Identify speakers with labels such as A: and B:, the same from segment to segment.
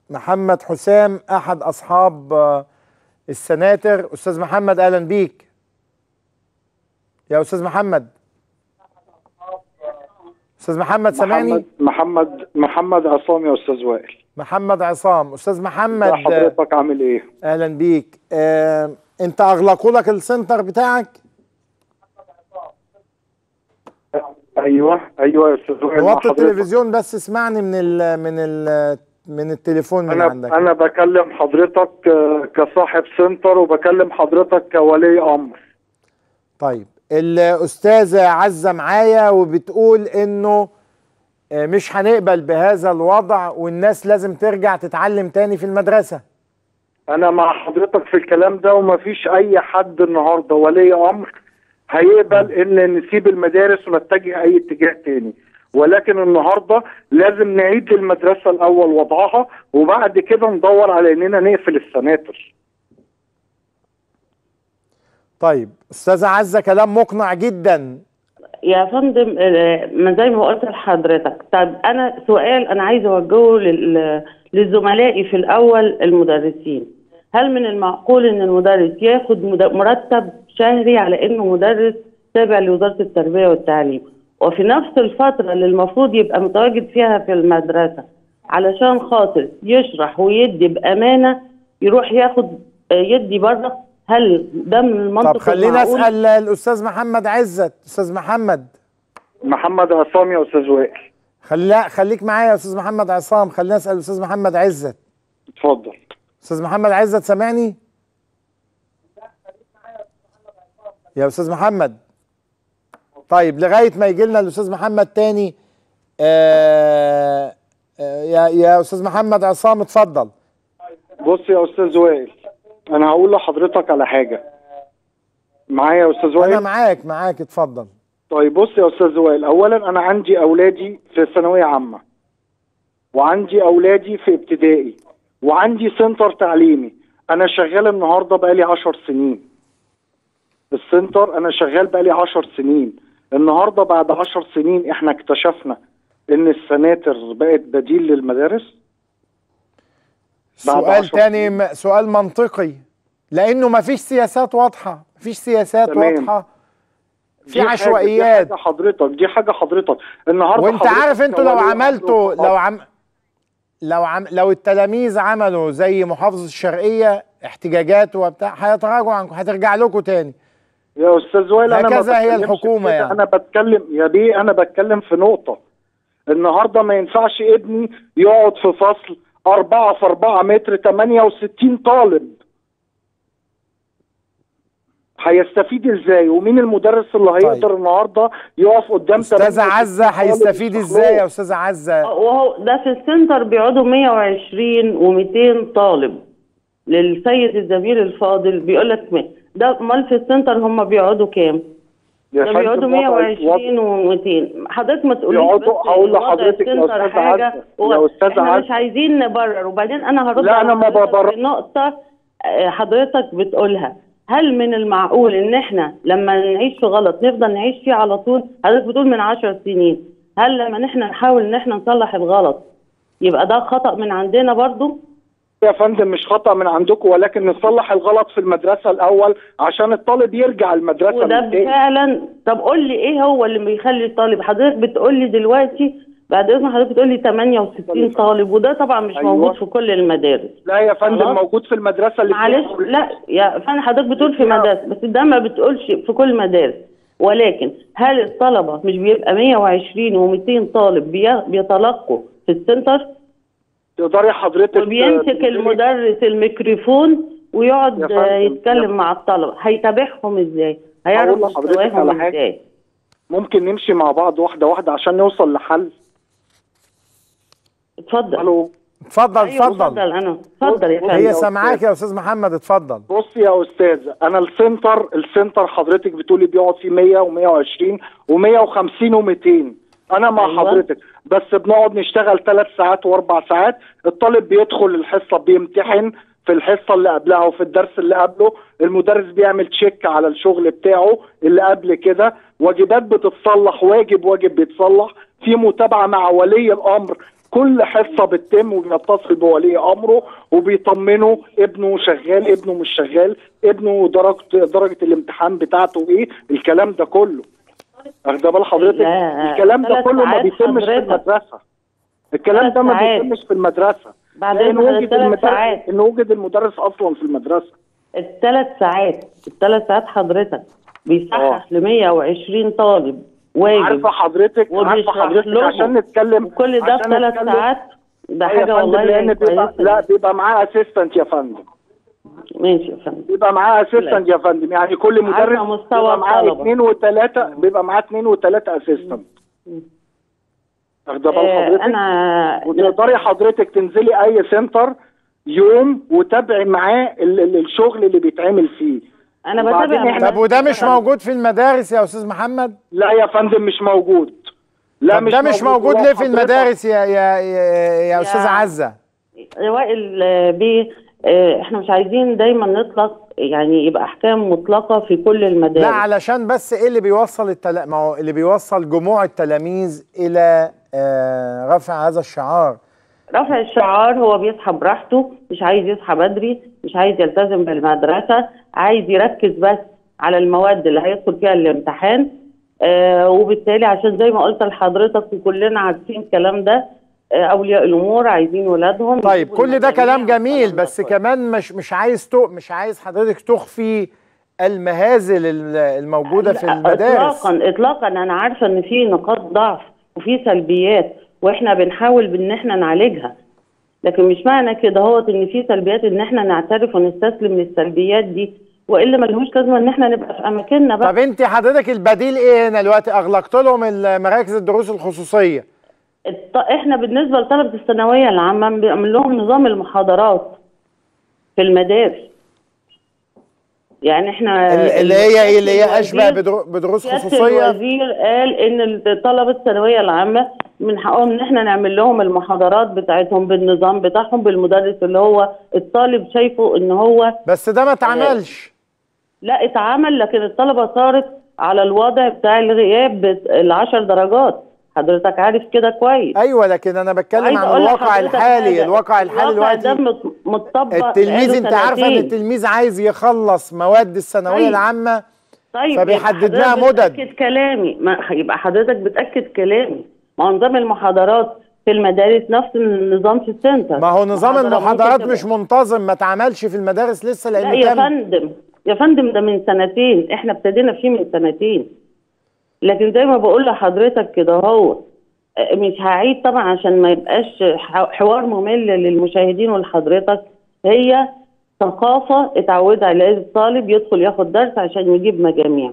A: محمد حسام احد اصحاب آه، السناتر استاذ محمد اهلا بيك يا استاذ محمد استاذ محمد سامعني
B: محمد محمد محمد عصام يا استاذ وائل
A: محمد عصام استاذ محمد
B: ازي حضرتك عامل ايه
A: اهلا بيك آه، انت اغلقوا لك السنتر بتاعك
B: ايوه ايوه يا استاذ وائل مع
A: وطي
B: حضرتك.
A: التلفزيون بس اسمعني من ال من ال من التليفون من
B: انا
A: عندك
B: انا بكلم حضرتك آه، كصاحب سنتر وبكلم حضرتك كولي امر
A: طيب الأستاذة عزة معايا وبتقول إنه آه، مش هنقبل بهذا الوضع والناس لازم ترجع تتعلم تاني في المدرسة
B: انا مع حضرتك في الكلام ده ومفيش اي حد النهارده ولي امر هيقبل ان نسيب المدارس ونتجه اي اتجاه تاني ولكن النهارده لازم نعيد للمدرسه الاول وضعها وبعد كده ندور على اننا نقفل السناتر
A: طيب أستاذة عزة كلام مقنع جدا
C: يا فندم آه، ما زي ما قلت لحضرتك طب انا سؤال انا عايزه اوجهه لل- لزملائي في الاول المدرسين هل من المعقول ان المدرس ياخد مد- مرتب شهري على انه مدرس تابع لوزاره التربيه والتعليم وفي نفس الفتره اللي المفروض يبقى متواجد فيها في المدرسه علشان خاطر يشرح ويدي بامانه يروح ياخد آه، يدي بره هل ده من المنطق
A: طب خلينا
C: المعقول؟
A: أسأل الأستاذ محمد عزت أستاذ محمد
B: محمد عصام يا استاذ وائل
A: خلي خليك معايا يا أستاذ محمد عصام خلينا أسأل الأستاذ محمد عزت
B: اتفضل
A: أستاذ محمد عزت سامعني يا أستاذ محمد طيب لغاية ما يجي لنا الأستاذ محمد تاني آه آه يا يا أستاذ محمد عصام اتفضل
B: بص يا استاذ وائل انا هقول لحضرتك على حاجه معايا يا استاذ
A: أنا
B: وائل
A: معاك معاك اتفضل
B: طيب بص يا استاذ وائل اولا انا عندي اولادي في ثانويه عامه وعندي اولادي في ابتدائي وعندي سنتر تعليمي انا شغال النهارده بقالي عشر سنين السنتر انا شغال بقالي عشر سنين النهارده بعد عشر سنين احنا اكتشفنا ان السناتر بقت بديل للمدارس بعد
A: سؤال
B: عشر
A: تاني م- سؤال منطقي لأنه مفيش سياسات واضحة مفيش سياسات
B: تمام.
A: واضحة
B: دي
A: في
B: حاجة-
A: عشوائيات
B: دي حاجه حضرتك دي حاجه حضرتك النهارده
A: وانت
B: حضرتك
A: عارف انتوا لو
B: كولي أمر
A: عملتوا
B: وصحاب-
A: لو عم لو عم لو التلاميذ عملوا زي محافظة الشرقية احتجاجات وبتاع هيتراجعوا عنكم هترجع لكم تاني
B: يا استاذ وائل انا ما
A: هكذا هي
B: بتكلمش
A: الحكومة
B: كده،
A: يعني.
B: انا بتكلم يا بيه انا بتكلم في نقطه النهارده ما ينفعش ابني يقعد في فصل أربعة في أربعة متر 68 طالب هيستفيد ازاي ومين المدرس اللي هيقدر النهارده يقف قدام
A: استاذة
B: 68
A: عزة
B: طالب
A: هيستفيد
B: يشرح
A: ازاي
B: له؟
A: يا استاذة عزة
C: وهو ده في السنتر بيقعدوا 120 و200 طالب للسيد الزميل الفاضل بيقول لك م- ده امال في السنتر هم بيقعدوا كام؟
B: يا
C: ده
B: فندم
C: بيقعدوا
B: وضع-
C: 120 و200 حضرتك ما تقوليش
B: بيقعدوا-
C: بس
B: هقول
C: وضع
B: لحضرتك يا
C: السنتر
B: أستاذة
C: حاجة
B: عزة،
C: هو
B: يا أستاذة
C: احنا مش
B: عزة.
C: عايزين نبرر وبعدين انا هرد
B: لا،
C: على
B: أنا ما
C: حضرتك
B: ببرر.
C: في نقطة آه، حضرتك بتقولها هل من المعقول ان احنا لما نعيش في غلط نفضل نعيش فيه على طول حضرتك بتقول من عشر سنين هل لما احنا نحاول ان احنا نصلح الغلط يبقى ده خطأ من عندنا برضو
B: يا فندم مش خطأ من عندكم ولكن نصلح الغلط في المدرسة الأول عشان الطالب يرجع المدرسة
C: وده
B: من تاني.
C: فعلا طب قول لي ايه هو اللي بيخلي الطالب حضرتك بتقول لي دلوقتي بعد اذن حضرتك بتقول لي 68 طالب وده طبعا مش
B: أيوة.
C: موجود في كل المدارس
B: لا يا فندم
C: خلاص.
B: موجود في المدرسة اللي
C: معلش
B: فيها-
C: لا يا فندم حضرتك بتقول في مدارس بس ده ما بتقولش في كل المدارس ولكن هل الطلبه مش بيبقى 120 و200 طالب بي- بيتلقوا في السنتر
B: تقدري حضرتك
C: وبيمسك
B: تنزلي-
C: المدرس الميكروفون ويقعد
B: يا فندم،
C: آه، يتكلم
B: يا-
C: مع الطلبه هيتابعهم ازاي هيعرف
B: هقول لحضرتك
C: مستواهم
B: على حاجة.
C: ازاي
B: ممكن نمشي مع بعض واحدة واحدة عشان نوصل لحل
C: اتفضل
B: الو
A: اتفضل
C: أيوة،
A: اتفضل
C: اتفضل انا اتفضل يا فندم
A: هي
B: يا
A: سامعاك
B: أستاذ.
A: يا استاذ محمد اتفضل
B: بص يا استاذ انا السنتر السنتر حضرتك بتقولي بيقعد فيه 100 و120 و150 و200 انا مع
C: أيوة.
B: حضرتك بس بنقعد نشتغل ثلاث ساعات واربع ساعات الطالب بيدخل الحصه بيمتحن في الحصه اللي قبلها وفي الدرس اللي قبله المدرس بيعمل تشيك على الشغل بتاعه اللي قبل كده واجبات بتتصلح واجب واجب بيتصلح في متابعه مع ولي الامر كل حصه بتتم وبيتصل بولي امره وبيطمنه ابنه شغال ابنه مش شغال ابنه درجه درجه الامتحان بتاعته ايه الكلام ده كله واخده بال حضرتك
C: لا،
B: الكلام ده
C: ثلاث
B: كله ما
C: ساعات
B: بيتمش في
C: حضرتك.
B: المدرسه الكلام
C: ثلاث
B: ده ما
C: ساعات.
B: بيتمش في المدرسه
C: بعدين
B: لان وجد
C: ثلاث
B: المدرس
C: ساعات.
B: ان وجد المدرس اصلا في المدرسه
C: الثلاث ساعات الثلاث ساعات حضرتك بيصحح ل 120 طالب واجب
B: عارفه حضرتك عارفه
C: وبيشرح
B: حضرتك
C: لهم.
B: عشان نتكلم
C: وكل ده في
B: عشان
C: ثلاث
B: نتكلم-
C: ساعات ده
B: أيوة يا
C: حاجه
B: فندم،
C: والله
B: لان بيبقى
C: كويسه
B: لا بيبقى معاه اسيستنت يا فندم
C: ماشي يا فندم
B: بيبقى معاه اسيستنت يا فندم يعني كل مدرس
C: عارفة مستوى
B: بيبقى معاه
C: الطلبة.
B: اثنين وثلاثه بيبقى معاه اثنين وثلاثه اسيستنت واخده بال
C: آه
B: حضرتك
C: انا
B: وتقدري حضرتك تنزلي اي سنتر يوم وتابعي معاه ال- ال- الشغل اللي بيتعمل فيه
C: انا
B: وبعدين
C: بتابع
B: إحنا-
A: طب وده مش موجود في المدارس يا استاذ محمد
B: لا يا فندم مش موجود لا
A: طب ده مش موجود
B: لا
A: ليه في
B: حضرتك.
A: المدارس يا يا يا, يا استاذ
C: يا-
A: عزه
C: وائل آه، بيه آه، احنا مش عايزين دايما نطلق يعني يبقى احكام مطلقه في كل المدارس
A: لا علشان بس ايه اللي بيوصل التل... ما هو اللي بيوصل جموع التلاميذ الى آه رفع هذا الشعار
C: رفع الشعار هو بيصحى براحته مش عايز يصحى بدري مش عايز يلتزم بالمدرسة عايز يركز بس على المواد اللي هيدخل فيها الامتحان آه وبالتالي عشان زي ما قلت لحضرتك وكلنا عارفين الكلام ده آه اولياء الامور عايزين ولادهم
A: طيب
C: يجيبوا
A: كل ده
C: المجاميع
A: كلام جميل
C: والكلام ده
A: بس
C: كله.
A: كمان مش مش عايز تو مش عايز حضرتك تخفي المهازل ال- الموجوده في
C: لا،
A: المدارس
C: اطلاقا اطلاقا انا عارفه ان في نقاط ضعف وفي سلبيات واحنا بنحاول بان احنا نعالجها لكن مش معنى كده هو ان في سلبيات ان احنا نعترف ونستسلم للسلبيات دي والا ملهوش لازمه ان احنا نبقى في اماكننا بقى
A: طب انت حضرتك البديل ايه هنا دلوقتي اغلقت لهم مراكز الدروس الخصوصيه
C: الط- احنا بالنسبه لطلبه الثانويه العامه بنعمل لهم نظام المحاضرات في المدارس يعني احنا
A: ال- اللي هي ايه اللي هي
C: الوزير-
A: اشبه بدرو- بدروس
C: سيادة
A: خصوصيه
C: الوزير قال ان طلبه الثانويه العامه من حقهم ان احنا نعمل لهم المحاضرات بتاعتهم بالنظام بتاعهم بالمدرس اللي هو الطالب شايفه ان هو
A: بس ده ما اتعملش
C: لا اتعمل لكن الطلبه صارت على الوضع بتاع الغياب بت- العشر درجات حضرتك عارف كده كويس
A: ايوه لكن انا بتكلم
C: وعايزة
A: عن
C: أقول
A: الواقع
C: لحضرتك
A: الحالي
C: حاجة.
A: الواقع الحالي
C: الواقع ده
A: دلوقتي
C: مت- متطبق
A: التلميذ
C: بقاله
A: انت عارفه ان
C: سنتين.
A: التلميذ عايز يخلص مواد الثانويه
C: طيب.
A: العامه
C: طيب
A: فبيحدد
C: يبقى
A: لها
C: حضرتك
A: مدد.
C: بتأكد كلامي ما يبقى حضرتك بتأكد كلامي ما هو نظام المحاضرات في المدارس نفس النظام في السنتر
A: ما هو نظام
C: محاضرة
A: المحاضرات
C: ممكن
A: مش
C: تبقى-
A: منتظم ما اتعملش في المدارس لسه
C: لا
A: لانه
C: يا
A: تم
C: فندم يا فندم ده من سنتين احنا ابتدينا فيه من سنتين لكن زي ما بقول لحضرتك كده هو آه، مش هعيد طبعا عشان ما يبقاش ح- حوار ممل للمشاهدين ولحضرتك هي ثقافة اتعود عليها الطالب يدخل ياخد درس عشان يجيب مجاميع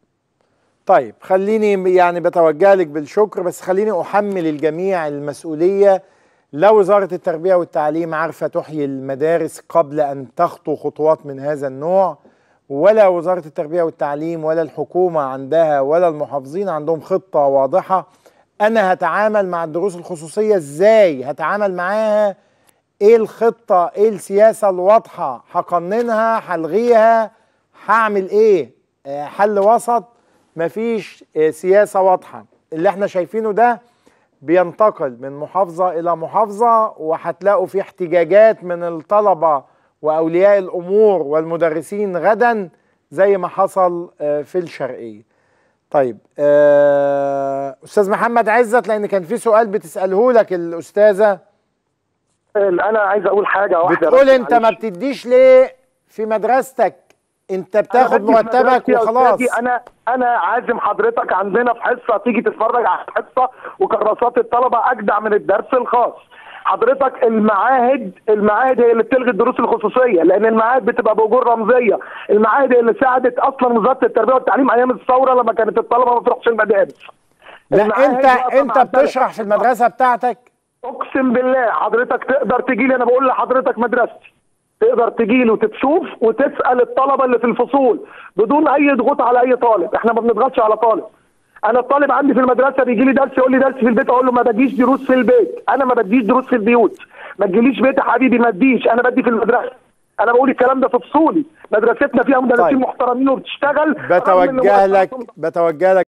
A: طيب خليني يعني بتوجه لك بالشكر بس خليني احمل الجميع المسؤوليه لا وزاره التربيه والتعليم عارفه تحيي المدارس قبل ان تخطو خطوات من هذا النوع ولا وزاره التربيه والتعليم ولا الحكومه عندها ولا المحافظين عندهم خطه واضحه انا هتعامل مع الدروس الخصوصيه ازاي هتعامل معاها ايه الخطه ايه السياسه الواضحه هقننها هلغيها هعمل ايه آه، حل وسط مفيش آه، سياسه واضحه اللي احنا شايفينه ده بينتقل من محافظه الى محافظه وهتلاقوا في احتجاجات من الطلبه واولياء الامور والمدرسين غدا زي ما حصل آه، في الشرقيه طيب آه، استاذ محمد عزت لان كان في سؤال بتساله لك الاستاذه
D: انا عايز اقول حاجه واحده
A: بتقول
D: بس
A: انت ما
D: معلش.
A: بتديش ليه في مدرستك انت
D: أنا
A: بتاخد
D: بدي في
A: مرتبك
D: مدرستي يا
A: وخلاص
D: أستاذي، انا انا عازم حضرتك عندنا في حصه تيجي تتفرج على الحصه وكراسات الطلبه اجدع من الدرس الخاص حضرتك المعاهد المعاهد هي اللي بتلغي الدروس الخصوصيه لان المعاهد بتبقى باجور رمزيه المعاهد هي اللي ساعدت اصلا وزاره التربيه والتعليم ايام الثوره لما كانت الطلبه ما بتروحش المدارس
A: لا
D: المعاهد
A: انت
D: واقفة
A: انت
D: مع البلد.
A: بتشرح في المدرسه بتاعتك
D: اقسم بالله حضرتك تقدر تجي لي انا بقول لحضرتك مدرستي تقدر تجي لي وتشوف وتسال الطلبه اللي في الفصول بدون اي ضغوط على اي طالب احنا ما بنضغطش على طالب انا الطالب عندي في المدرسه بيجي لي درس يقول لي درس في البيت اقول له ما بديش دروس في البيت انا ما بديش دروس في البيوت ما تجيليش بيت يا حبيبي ما تديش انا بدي في المدرسه انا بقول الكلام ده في فصولي مدرستنا فيها مدرسين
A: طيب.
D: محترمين وبتشتغل رغم إن
A: بتوجه لك
D: مرتباتهم
A: بتوجه لك